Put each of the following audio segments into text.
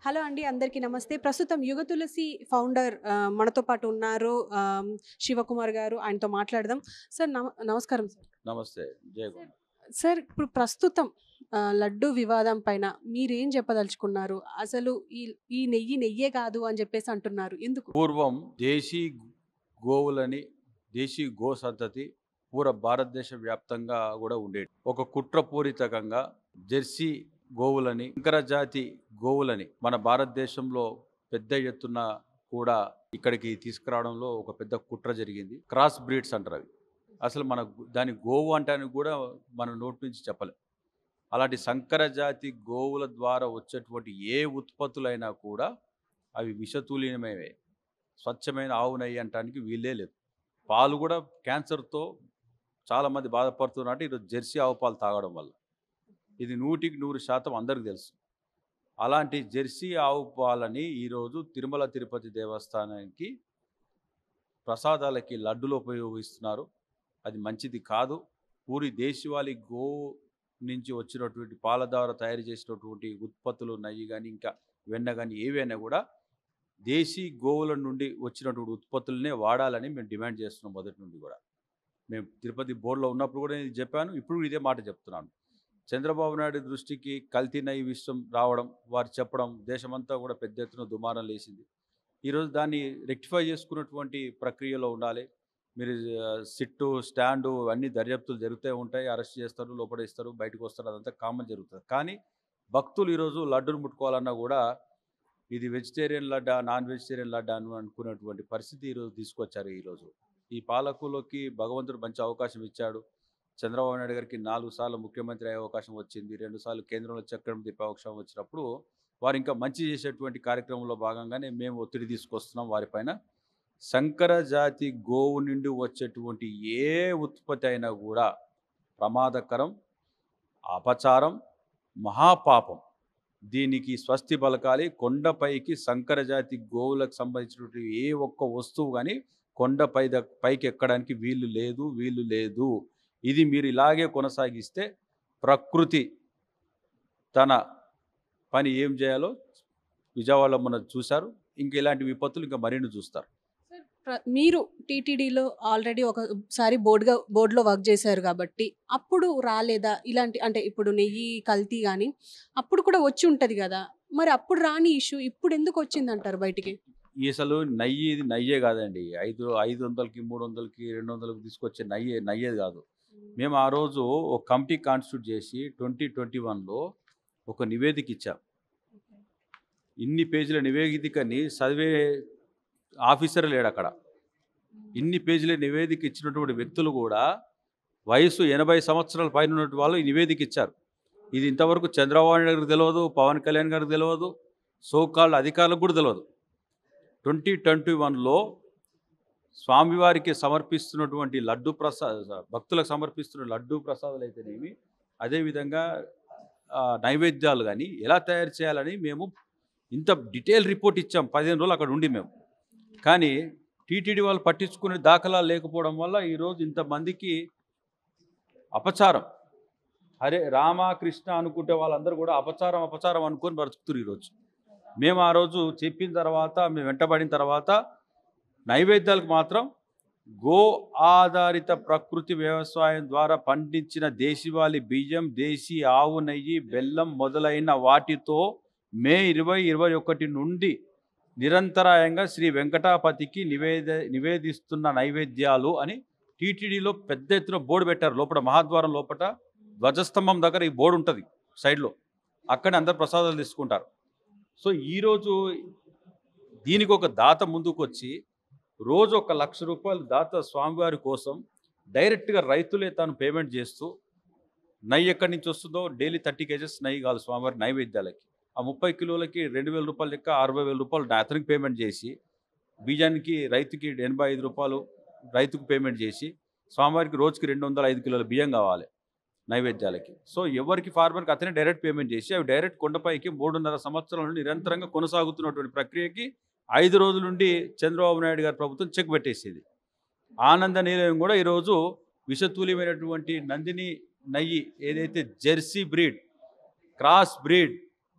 Hello అండి అందరికీ నమస్తే ప్రస్తుతం యుగ తులసి ఫౌండర్ ఆ, మనతో పాటు ఉన్నారు ఆ, శివకుమార్ గారు ఆయనతో మాట్లాడదాం సార్ నమ నమస్కారం సార్ నమస్తే జయగోన్ సార్ ఇప్పుడు ప్రస్తుతం ఆ, లడ్డు వివాదం పైన మీరేం చెప్పదలుచుకున్నారు అసలు ఈ ఈ నెయ్యి నెయ్యే కాదు అని చెప్పేసి అంటున్నారు ఎందుకు పూర్వం దేశీ గోవులని దేశీ గో సంతతి పూర భారతదేశ వ్యాప్తంగా కూడా ఉండేది ఒక కుట్రపూరితకంగా జెర్సీ గోవులని ఇంకర జాతి గోవులని మన భారతదేశంలో పెద్ద ఎత్తున కూడా ఇక్కడికి తీసుకురావడంలో ఒక పెద్ద కుట్ర జరిగింది క్రాస్ బ్రీడ్స్ అంటారు అవి అసలు మన గు- దాని గోవు అంటానికి కూడా మన నోటి నుంచి చెప్పలేం అలాంటి సంకర జాతి గోవుల ద్వారా వచ్చేటువంటి ఏ ఉత్పత్తులైనా కూడా అవి విషతుల్యమైనవే స్వచ్ఛమైన ఆవు నెయ్యి అంటానికి వీలే లేదు పాలు కూడా క్యాన్సర్తో చాలామంది బాధపడుతున్నట్టు ఈరోజు జెర్సీ ఆవు పాలు తాగడం వల్ల ఇది నూటికి నూరు శాతం అందరికీ తెలుసు అలాంటి జెర్సీ ఆవు పాలని ఈరోజు తిరుమల తిరుపతి దేవస్థానానికి ప్రసాదాలకి లడ్డులో ఉపయోగిస్తున్నారు అది మంచిది కాదు పూరి దేశవాళీ గో నుంచి వచ్చినటువంటి పాల ద్వారా తయారు చేసినటువంటి ఉత్పత్తులు నెయ్యి కానీ ఇంకా వెన్న కానీ ఏవైనా కూడా దేశీ గోవుల నుండి వచ్చినటువంటి ఉత్పత్తులనే వాడాలని మేము డిమాండ్ చేస్తున్నాం మొదటి నుండి కూడా మేము తిరుపతి బోర్డులో ఉన్నప్పుడు కూడా నేను చెప్పాను ఇప్పుడు కూడా ఇదే మాట చెప్తున్నాను చంద్రబాబు నాయుడు దృష్టికి కల్తీ నెయ్యి విషయం రావడం వారు చెప్పడం దేశమంతా కూడా పెద్ద ఎత్తున దుమారం లేచింది ఈరోజు దాన్ని రెక్టిఫై చేసుకున్నటువంటి ప్రక్రియలో ఉండాలి మీరు ఆ, సిట్టు స్టాండు అన్ని దర్యాప్తులు జరుగుతూ ఉంటాయి అరెస్ట్ చేస్తారు లోపడేస్తారు బయటకు వస్తారు అదంతా కామన్ జరుగుతుంది కానీ భక్తులు ఈరోజు లడ్డును ముట్టుకోవాలన్నా కూడా ఇది వెజిటేరియన్ లడ్డా నాన్ వెజిటేరియన్ లడ్డా అని అనుకునేటువంటి పరిస్థితి ఈరోజు తీసుకొచ్చారు ఈరోజు ఈ పాలకులకి భగవంతుడు మంచి అవకాశం ఇచ్చాడు చంద్రబాబు నాయుడు గారికి నాలుగు సార్లు ముఖ్యమంత్రి అయ్యే అవకాశం వచ్చింది రెండు సార్లు కేంద్రంలో చక్రం తిప్పే అవకాశం వచ్చినప్పుడు వారు ఇంకా మంచి చేసేటువంటి కార్యక్రమంలో భాగంగానే మేము ఒత్తిడి తీసుకొస్తున్నాం వారిపైన సంకర జాతి గోవు నుండి వచ్చేటువంటి ఏ ఉత్పత్తి అయినా కూడా ప్రమాదకరం అపచారం మహాపాపం దీనికి స్వస్తి పలకాలి కొండపైకి సంకర జాతి గోవులకు సంబంధించినటువంటి ఏ ఒక్క వస్తువు కానీ కొండపై ద- పైకి ఎక్కడానికి వీలు లేదు వీలు లేదు ఇది మీరు ఇలాగే కొనసాగిస్తే ప్రకృతి తన పని ఏం చేయాలో విజయవాడలో మనం చూశారు ఇంకా ఇలాంటి విపత్తులు ఇంకా మరిన్ని చూస్తారు సార్ ప్ర- మీరు టీటీడీలో ఆల్రెడీ ఒకసారి బోర్డుగా బోర్డులో వర్క్ చేశారు కాబట్టి అప్పుడు రాలేదా ఇలాంటి అంటే ఇప్పుడు నెయ్యి కల్తీ కానీ అప్పుడు కూడా వచ్చి ఉంటుంది కదా మరి అప్పుడు రాని ఇష్యూ ఇప్పుడు ఎందుకు వచ్చింది అంటారు బయటికి ఈ అసలు నయ్యి ఇది నయ్యే కాదండి ఐదు ఐదు వందలకి మూడు వందలకి రెండు వందలకి తీసుకొచ్చే నయ్యే నయ్యేది కాదు మేము ఆ రోజు ఒక కమిటీ కాన్స్టిట్యూట్ చేసి ట్వంటీ ట్వంటీ వన్లో ఒక నివేదిక ఇచ్చాం ఇన్ని పేజీల నివేదికని చదివే ఆఫీసర్ లేడు అక్కడ ఇన్ని పేజీల నివేదిక ఇచ్చినటువంటి వ్యక్తులు కూడా వయసు ఎనభై సంవత్సరాల పైన ఉన్నటువంటి వాళ్ళు ఈ నివేదిక ఇచ్చారు ఇది ఇంతవరకు చంద్రబాబు నాయుడు గారికి తెలియదు పవన్ కళ్యాణ్ గారికి తెలియదు సోకాళ్ళ అధికారులకు కూడా తెలియదు ట్వంటీ ట్వంటీ వన్లో స్వామివారికి సమర్పిస్తున్నటువంటి లడ్డు ప్రసాద భక్తులకు సమర్పిస్తున్న లడ్డు ప్రసాదాలు అయితేనేమి అదేవిధంగా ఆ, నైవేద్యాలు కానీ ఎలా తయారు చేయాలని మేము ఇంత డీటెయిల్ రిపోర్ట్ ఇచ్చాం పదిహేను రోజులు అక్కడ ఉండి మేము కానీ టీటీడీ వాళ్ళు పట్టించుకునే దాఖలాలు లేకపోవడం వల్ల ఈరోజు ఇంతమందికి అపచారం అరే రామ కృష్ణ అనుకుంటే వాళ్ళందరూ కూడా అపచారం అపచారం అనుకొని బ్రతుకుతున్నారు ఈరోజు మేము ఆ రోజు చెప్పిన తర్వాత మేము వెంటబడిన తర్వాత నైవేద్యాలకు మాత్రం గో ఆధారిత ప్రకృతి వ్యవసాయం ద్వారా పండించిన దేశీవాలి బియ్యం దేశీ ఆవు నెయ్యి బెల్లం మొదలైన వాటితో మే ఇరవై ఇరవై ఒకటి నుండి నిరంతరాయంగా శ్రీ వెంకటాపతికి నివేద నివేదిస్తున్న నైవేద్యాలు అని టీటీడీలో పెద్ద ఎత్తున బోర్డు పెట్టారు లోపల మహాద్వారం లోపల ధ్వజస్తంభం దగ్గర ఈ బోర్డు ఉంటుంది సైడ్లో అక్కడే అందరు ప్రసాదాలు తీసుకుంటారు సో ఈరోజు దీనికి ఒక దాత ముందుకు వచ్చి రోజు ఒక లక్ష రూపాయలు దాత స్వామివారి కోసం డైరెక్ట్గా రైతులే తాను పేమెంట్ చేస్తూ నెయ్యి ఎక్కడి నుంచి వస్తుందో డైలీ థర్టీ కేజెస్ నెయ్యి కాదు స్వామివారి నైవేద్యాలకి ఆ ముప్పై కిలోలకి రెండు వేల రూపాయలు లెక్క అరవై వేల రూపాయలు అతనికి పేమెంట్ చేసి బియ్యానికి రైతుకి ఎనభై ఐదు రూపాయలు రైతుకు పేమెంట్ చేసి స్వామివారికి రోజుకి రెండు వందల ఐదు కిలోల బియ్యం కావాలి నైవేద్యాలకి సో ఎవరికి ఫార్మర్కి అతనే డైరెక్ట్ పేమెంట్ చేసి అవి డైరెక్ట్ కొండపైకి మూడున్నర సంవత్సరాల నుండి నిరంతరంగా కొనసాగుతున్నటువంటి ప్రక్రియకి ఐదు రోజుల నుండి చంద్రబాబు నాయుడు గారి ప్రభుత్వం చెక్ పెట్టేసేది ఆనంద నిలయం కూడా ఈరోజు విషతుల్యమైనటువంటి నందిని నెయ్యి ఏదైతే జెర్సీ బ్రీడ్ క్రాస్ బ్రీడ్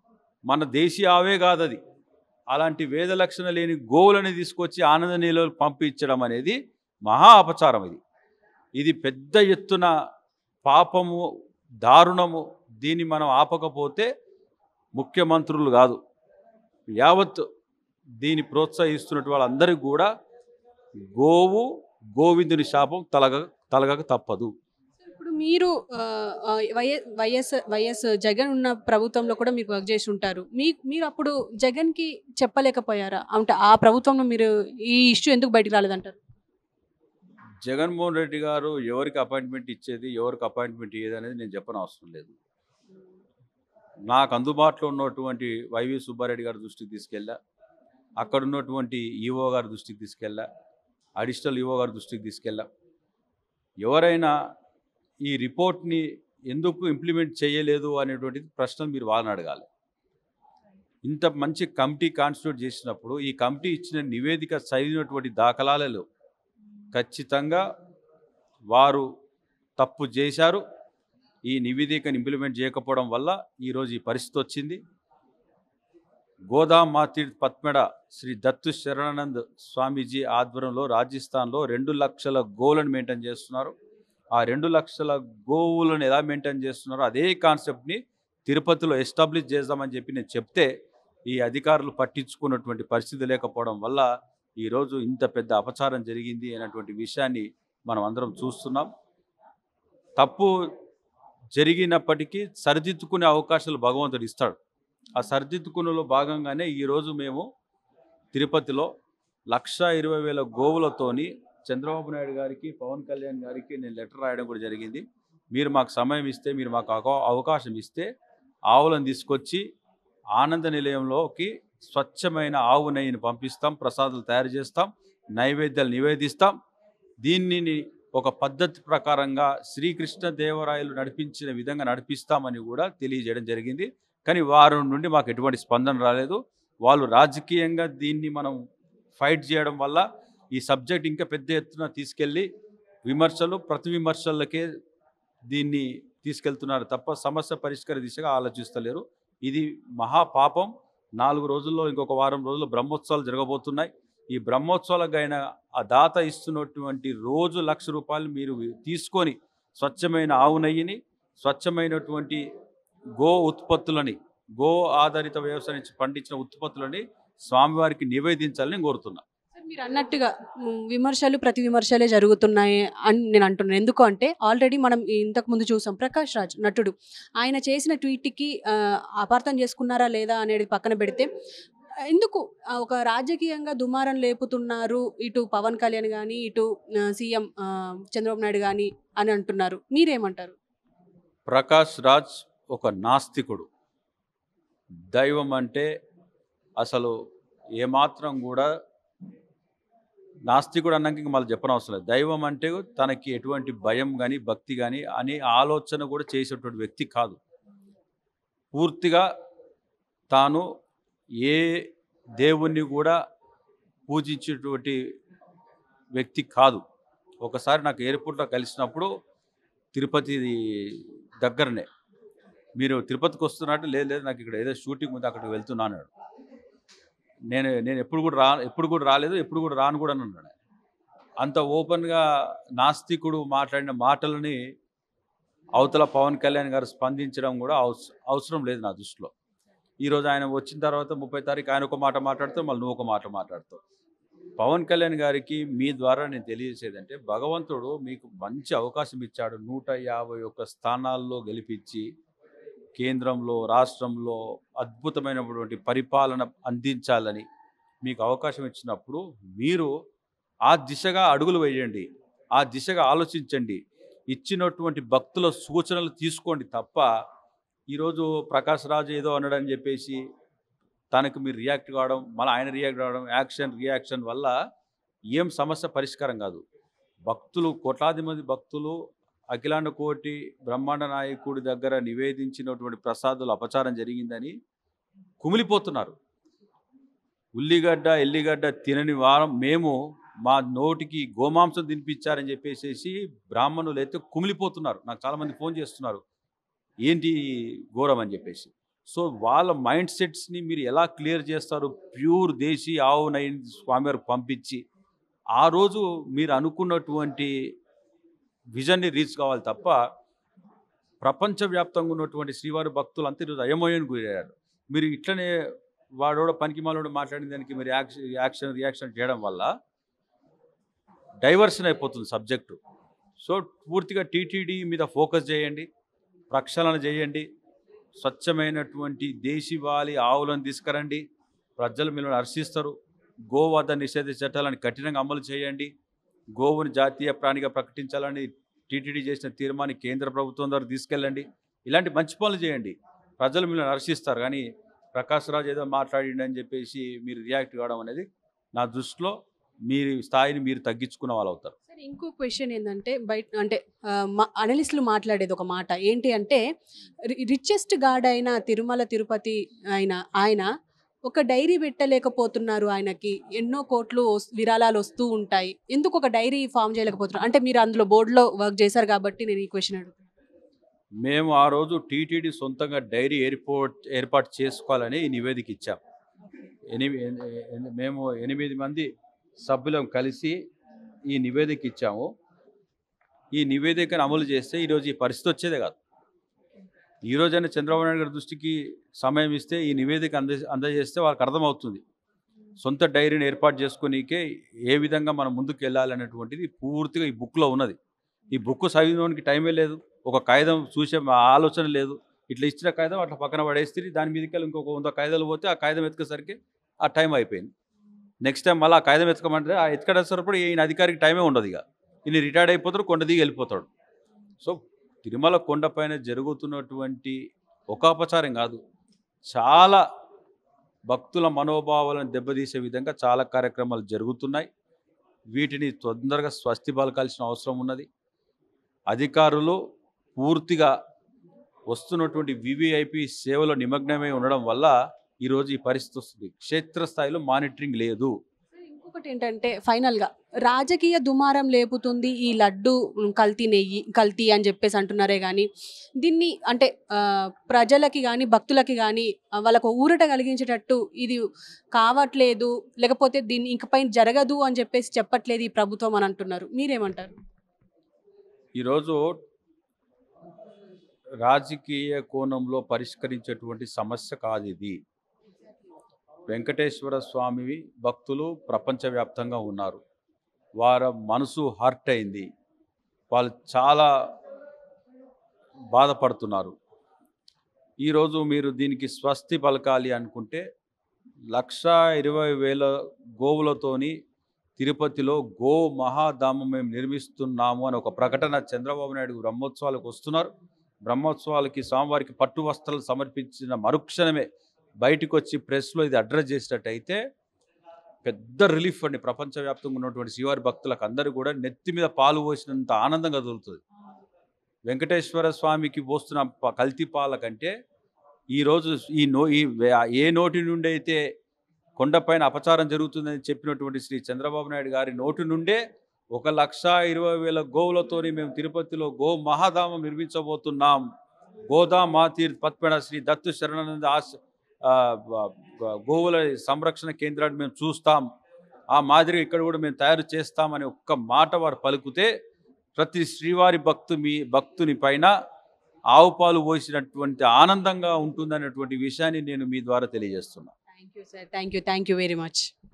మన దేశీయ ఆవే కాదు అది అలాంటి వేద లక్షణ లేని గోవులని తీసుకొచ్చి ఆనంద నీళ్ళు పంపించడం అనేది మహా అపచారం ఇది ఇది పెద్ద ఎత్తున పాపము దారుణము దీన్ని మనం ఆపకపోతే ముఖ్యమంత్రులు కాదు యావత్ దీన్ని ప్రోత్సహిస్తున్నటువంటి వాళ్ళందరికీ కూడా గోవు గోవిందుని శాపం తలగ తలగక తప్పదు ఇప్పుడు మీరు ఆ, ఆ, వైఎ- వైఎస్ వైఎస్ జగన్ ఉన్న ప్రభుత్వంలో కూడా మీరు వర్క్ చేసి ఉంటారు మీ మీరు అప్పుడు జగన్కి చెప్పలేకపోయారా అంటే ఆ ప్రభుత్వంలో మీరు ఈ ఇష్యూ ఎందుకు బయటికి రాలేదంటారు జగన్మోహన్ రెడ్డి గారు ఎవరికి అపాయింట్మెంట్ ఇచ్చేది ఎవరికి అపాయింట్మెంట్ ఇయ్యేది అనేది నేను చెప్పని అవసరం లేదు నాకు అందుబాటులో ఉన్నటువంటి వైవి సుబ్బారెడ్డి గారి దృష్టికి తీసుకెళ్ళా అక్కడ ఉన్నటువంటి ఈఓ గారి దృష్టికి తీసుకెళ్ళా అడిషనల్ ఈఓ గారి దృష్టికి తీసుకెళ్ళా ఎవరైనా ఈ రిపోర్ట్ని ఎందుకు ఇంప్లిమెంట్ చేయలేదు అనేటువంటిది ప్రశ్నలు మీరు వాళ్ళని అడగాలి ఇంత మంచి కమిటీ కాన్స్టిట్యూట్ చేసినప్పుడు ఈ కమిటీ ఇచ్చిన నివేదిక చదివినటువంటి దాఖలాలలో ఖచ్చితంగా వారు తప్పు చేశారు ఈ నివేదికను ఇంప్లిమెంట్ చేయకపోవడం వల్ల ఈరోజు ఈ పరిస్థితి వచ్చింది గోదాం మాతీర్థ్ పత్మెడ శ్రీ దత్తు శరణానంద్ స్వామీజీ ఆధ్వర్యంలో రాజస్థాన్లో రెండు లక్షల గోవులను మెయింటైన్ చేస్తున్నారు ఆ రెండు లక్షల గోవులను ఎలా మెయింటైన్ చేస్తున్నారో అదే కాన్సెప్ట్ని తిరుపతిలో ఎస్టాబ్లిష్ చేద్దామని చెప్పి నేను చెప్తే ఈ అధికారులు పట్టించుకున్నటువంటి పరిస్థితి లేకపోవడం వల్ల ఈరోజు ఇంత పెద్ద అపచారం జరిగింది అనేటువంటి విషయాన్ని మనం అందరం చూస్తున్నాం తప్పు జరిగినప్పటికీ సరిదిద్దుకునే అవకాశాలు భగవంతుడు ఇస్తాడు ఆ సరిదిద్దుకునేలో భాగంగానే ఈరోజు మేము తిరుపతిలో లక్ష ఇరవై వేల గోవులతోని చంద్రబాబు నాయుడు గారికి పవన్ కళ్యాణ్ గారికి నేను లెటర్ రాయడం కూడా జరిగింది మీరు మాకు సమయం ఇస్తే మీరు మాకు అవ- అవకాశం ఇస్తే ఆవులను తీసుకొచ్చి ఆనంద నిలయంలోకి స్వచ్ఛమైన ఆవు నెయ్యిని పంపిస్తాం ప్రసాదాలు తయారు చేస్తాం నైవేద్యాలు నివేదిస్తాం దీనిని ఒక పద్ధతి ప్రకారంగా శ్రీకృష్ణ దేవరాయలు నడిపించిన విధంగా నడిపిస్తామని కూడా తెలియజేయడం జరిగింది కానీ వారి నుండి మాకు ఎటువంటి స్పందన రాలేదు వాళ్ళు రాజకీయంగా దీన్ని మనం ఫైట్ చేయడం వల్ల ఈ సబ్జెక్ట్ ఇంకా పెద్ద ఎత్తున తీసుకెళ్ళి విమర్శలు ప్రతి విమర్శలకే దీన్ని తీసుకెళ్తున్నారు తప్ప సమస్య పరిష్కార దిశగా ఆలోచిస్తలేరు ఇది మహాపాపం నాలుగు రోజుల్లో ఇంకొక వారం రోజుల్లో బ్రహ్మోత్సవాలు జరగబోతున్నాయి ఈ బ్రహ్మోత్సవాలకు అయిన ఆ దాత ఇస్తున్నటువంటి రోజు లక్ష రూపాయలు మీరు తీసుకొని స్వచ్ఛమైన ఆవు నెయ్యిని స్వచ్ఛమైనటువంటి గో ఉత్పత్తులని గో ఆధారిత వ్యవసాయం నుంచి పండించిన ఉత్పత్తులని స్వామివారికి నివేదించాలని కోరుతున్నా సార్, మీరు అన్నట్టుగా మ్, విమర్శలు ప్రతి విమర్శలే జరుగుతున్నాయి అని నేను అంటున్నాను ఎందుకు అంటే ఆల్రెడీ మనం ఇంతకు ముందు చూసాం ప్రకాష్ రాజ్ నటుడు ఆయన చేసిన ట్వీట్కి ఆ, అపార్థం చేసుకున్నారా లేదా అనేది పక్కన పెడితే ఎందుకు ఆ, ఒక రాజకీయంగా దుమారం లేపుతున్నారు ఇటు పవన్ కళ్యాణ్ కానీ ఇటు ఆ, సీఎం ఆ, చంద్రబాబు నాయుడు కానీ అని అంటున్నారు మీరేమంటారు ప్రకాష్ రాజ్ ఒక నాస్తికుడు దైవం అంటే అసలు ఏమాత్రం కూడా నాస్తికుడు అన్నాక ఇంక మళ్ళీ చెప్పనవసరం లేదు దైవం అంటే తనకి ఎటువంటి భయం కానీ భక్తి కానీ అనే ఆలోచన కూడా చేసేటువంటి వ్యక్తి కాదు పూర్తిగా తాను ఏ దేవుణ్ణి కూడా పూజించేటువంటి వ్యక్తి కాదు ఒకసారి నాకు ఎయిర్పోర్ట్లో కలిసినప్పుడు తిరుపతి దగ్గరనే మీరు తిరుపతికి వస్తున్నట్టు లేదు లేదు నాకు ఇక్కడ ఏదో షూటింగ్ ఉంది అక్కడికి వెళ్తున్నాను అన్నాడు. నేను నేను ఎప్పుడు కూడా రా ఎప్పుడు కూడా రాలేదు ఎప్పుడు కూడా రాను కూడా అని అన్నాడు ఆయన. అంత ఓపెన్గా నాస్తికుడు మాట్లాడిన మాటలని అవతల పవన్ కళ్యాణ్ గారు స్పందించడం కూడా అవస- అవసరం లేదు నా దృష్టిలో ఈరోజు ఆయన వచ్చిన తర్వాత ముప్పై తారీఖు ఆయన ఒక మాట మాట్లాడుతావు మళ్ళీ నువ్వు ఒక మాట మాట్లాడతావు పవన్ కళ్యాణ్ గారికి మీ ద్వారా నేను తెలియజేసేదంటే భగవంతుడు మీకు మంచి అవకాశం ఇచ్చాడు నూట యాభై ఒక్క స్థానాల్లో గెలిపించి కేంద్రంలో రాష్ట్రంలో అద్భుతమైనటువంటి పరిపాలన అందించాలని మీకు అవకాశం ఇచ్చినప్పుడు మీరు ఆ దిశగా అడుగులు వేయండి ఆ దిశగా ఆలోచించండి ఇచ్చినటువంటి భక్తుల సూచనలు తీసుకోండి తప్ప ఈరోజు ప్రకాష్ రాజు ఏదో అన్నాడని చెప్పేసి తనకు మీరు రియాక్ట్ కావడం మళ్ళీ ఆయన రియాక్ట్ కావడం యాక్షన్ రియాక్షన్ వల్ల ఏం సమస్య పరిష్కారం కాదు భక్తులు కోట్లాది మంది భక్తులు అఖిలాండ కోటి బ్రహ్మాండ నాయకుడి దగ్గర నివేదించినటువంటి ప్రసాదాలు అపచారం జరిగిందని కుమిలిపోతున్నారు ఉల్లిగడ్డ ఎల్లిగడ్డ తినని వారం మేము మా నోటికి గోమాంసం తినిపించారని చెప్పేసి బ్రాహ్మణులు అయితే కుమిలిపోతున్నారు నాకు చాలామంది ఫోన్ చేస్తున్నారు ఏంటి ఘోరం అని చెప్పేసి సో వాళ్ళ మైండ్ సెట్స్ని మీరు ఎలా క్లియర్ చేస్తారు ప్యూర్ దేశీ ఆవు నై స్వామివారికి పంపించి ఆ రోజు మీరు అనుకున్నటువంటి విజన్ని రీచ్ కావాలి తప్ప ప్రపంచవ్యాప్తంగా ఉన్నటువంటి శ్రీవారి భక్తులు అంతా ఈరోజు అయమోయని గురయ్యారు మీరు ఇట్లనే వాడోడ పనికి మాలోడు మాట్లాడిన దానికి మీరు యాక్షన్ యాక్షన్ రియాక్షన్ చేయడం వల్ల డైవర్షన్ అయిపోతుంది సబ్జెక్టు సో పూర్తిగా టీటీడీ మీద ఫోకస్ చేయండి ప్రక్షాళన చేయండి స్వచ్ఛమైనటువంటి దేశీవాలి ఆవులను తీసుకురండి ప్రజలు మిమ్మల్ని హర్షిస్తారు గోవధ నిషేధ చట్టాలను కఠినంగా అమలు చేయండి గోవుని జాతీయ ప్రాణిగా ప్రకటించాలని టీటీడీ చేసిన తీర్మాన్ని కేంద్ర ప్రభుత్వం ద్వారా తీసుకెళ్ళండి ఇలాంటి మంచి పనులు చేయండి ప్రజలు మిమ్మల్ని హర్షిస్తారు కానీ ప్రకాష్ రాజ్ ఏదో మాట్లాడిండి అని చెప్పేసి మీరు రియాక్ట్ కావడం అనేది నా దృష్టిలో మీ స్థాయిని మీరు తగ్గించుకున్న వాళ్ళు అవుతారు సరే ఇంకో క్వశ్చన్ ఏంటంటే బయట అంటే అనలిస్టులు మాట్లాడేది ఒక మాట ఏంటి అంటే రిచెస్ట్ గాడ్ అయిన తిరుమల తిరుపతి ఆయన ఆయన ఒక డైరీ పెట్టలేకపోతున్నారు ఆయనకి ఎన్నో కోట్లు వస్- విరాళాలు వస్తూ ఉంటాయి ఎందుకు ఒక డైరీ ఫామ్ చేయలేకపోతున్నారు అంటే మీరు అందులో బోర్డులో వర్క్ చేశారు కాబట్టి నేను ఈ క్వశ్చన్ అడుగుతాను మేము ఆ రోజు టీటీడీ సొంతంగా డైరీ ఎయిర్పోర్ట్ ఏర్పాటు చేసుకోవాలని ఈ నివేదిక ఇచ్చాం ఎనిమిది మేము ఎనిమిది మంది సభ్యులం కలిసి ఈ నివేదిక ఇచ్చాము ఈ నివేదికను అమలు చేస్తే ఈరోజు ఈ పరిస్థితి వచ్చేదే కాదు ఈ రోజైనా చంద్రబాబు నాయుడు గారి దృష్టికి సమయం ఇస్తే ఈ నివేదిక అంద అందజేస్తే వాళ్ళకి అర్థమవుతుంది సొంత డైరీని ఏర్పాటు చేసుకునికే ఏ విధంగా మనం ముందుకు వెళ్ళాలనేటువంటిది పూర్తిగా ఈ బుక్లో ఉన్నది ఈ బుక్ చదివినోనికి టైమే లేదు ఒక కాగితం చూసే మా ఆలోచన లేదు ఇట్లా ఇచ్చిన కాగితం అట్లా పక్కన పడేస్తే దాని మీదకి వెళ్ళి ఇంకొక వంద కాగితాలు పోతే ఆ కాగితం ఎత్తుకేసరికి ఆ టైం అయిపోయింది నెక్స్ట్ టైం మళ్ళీ ఆ కాగితం ఎత్తుకోమంటే ఆ ఎత్తుకడేసరికి ఈయన అధికారికి టైమే ఉండదు ఇక ఈయన రిటైర్డ్ అయిపోతాడు కొండ దిగి వెళ్ళిపోతాడు సో తిరుమల కొండపైన జరుగుతున్నటువంటి ఒక అపచారం కాదు చాలా భక్తుల మనోభావాలను దెబ్బతీసే విధంగా చాలా కార్యక్రమాలు జరుగుతున్నాయి వీటిని తొందరగా స్వస్తి పలకాల్సిన అవసరం ఉన్నది అధికారులు పూర్తిగా వస్తున్నటువంటి వివిఐపి సేవలో నిమగ్నమై ఉండడం వల్ల ఈరోజు ఈ పరిస్థితి వస్తుంది క్షేత్రస్థాయిలో మానిటరింగ్ లేదు ఇంకొకటి ఏంటంటే ఫైనల్గా రాజకీయ దుమారం లేపుతుంది ఈ లడ్డు కల్తీ నెయ్యి కల్తీ అని చెప్పేసి అంటున్నారే కానీ దీన్ని అంటే ఆ, ప్రజలకి కానీ భక్తులకి కానీ ఆ, వాళ్ళకు ఊరట కలిగించేటట్టు ఇది కావట్లేదు లేకపోతే దీన్ని ఇంకపై జరగదు అని చెప్పేసి చెప్పట్లేదు ఈ ప్రభుత్వం అని అంటున్నారు మీరేమంటారు ఈరోజు రాజకీయ కోణంలో పరిష్కరించేటువంటి సమస్య కాదు ఇది వెంకటేశ్వర స్వామి భక్తులు ప్రపంచవ్యాప్తంగా ఉన్నారు వారి మనసు హర్ట్ అయింది వాళ్ళు చాలా బాధపడుతున్నారు ఈరోజు మీరు దీనికి స్వస్తి పలకాలి అనుకుంటే లక్ష ఇరవై వేల గోవులతోని తిరుపతిలో గో మహాధామం మేము నిర్మిస్తున్నాము అని ఒక ప్రకటన చంద్రబాబు నాయుడు బ్రహ్మోత్సవాలకు వస్తున్నారు బ్రహ్మోత్సవాలకి స్వామివారికి పట్టు వస్త్రాలు సమర్పించిన మరుక్షణమే బయటకు వచ్చి ప్రెస్లో ఇది అడ్రస్ చేసినట్టయితే పెద్ద రిలీఫ్ అండి ప్రపంచవ్యాప్తంగా ఉన్నటువంటి శివారి భక్తులకు అందరూ కూడా నెత్తి మీద పాలు పోసినంత ఆనందంగా దొరుకుతుంది వెంకటేశ్వర స్వామికి పోస్తున్న ప- కల్తీ పాల కంటే ఈరోజు ఈ నో ఈ వే- ఏ నోటి నుండి అయితే కొండపైన అపచారం జరుగుతుందని చెప్పినటువంటి శ్రీ చంద్రబాబు నాయుడు గారి నోటి నుండే ఒక లక్ష ఇరవై వేల గోవులతోని మేము తిరుపతిలో గో మహాధామం నిర్మించబోతున్నాం గోదా మాతీర్ పత్పెడ శ్రీ దత్తు శరణానంద ఆశ ఆ, బ- బ- గోవుల సంరక్షణ కేంద్రాన్ని మేము చూస్తాం ఆ మాదిరి ఇక్కడ కూడా మేము తయారు చేస్తామని ఒక్క మాట వారు పలుకుతే ప్రతి శ్రీవారి భక్తు మీ భక్తుని పైన ఆవు పాలు పోసినటువంటి ఆనందంగా ఉంటుందనేటువంటి విషయాన్ని నేను మీ ద్వారా తెలియజేస్తున్నాను thank you sir thank you thank you very much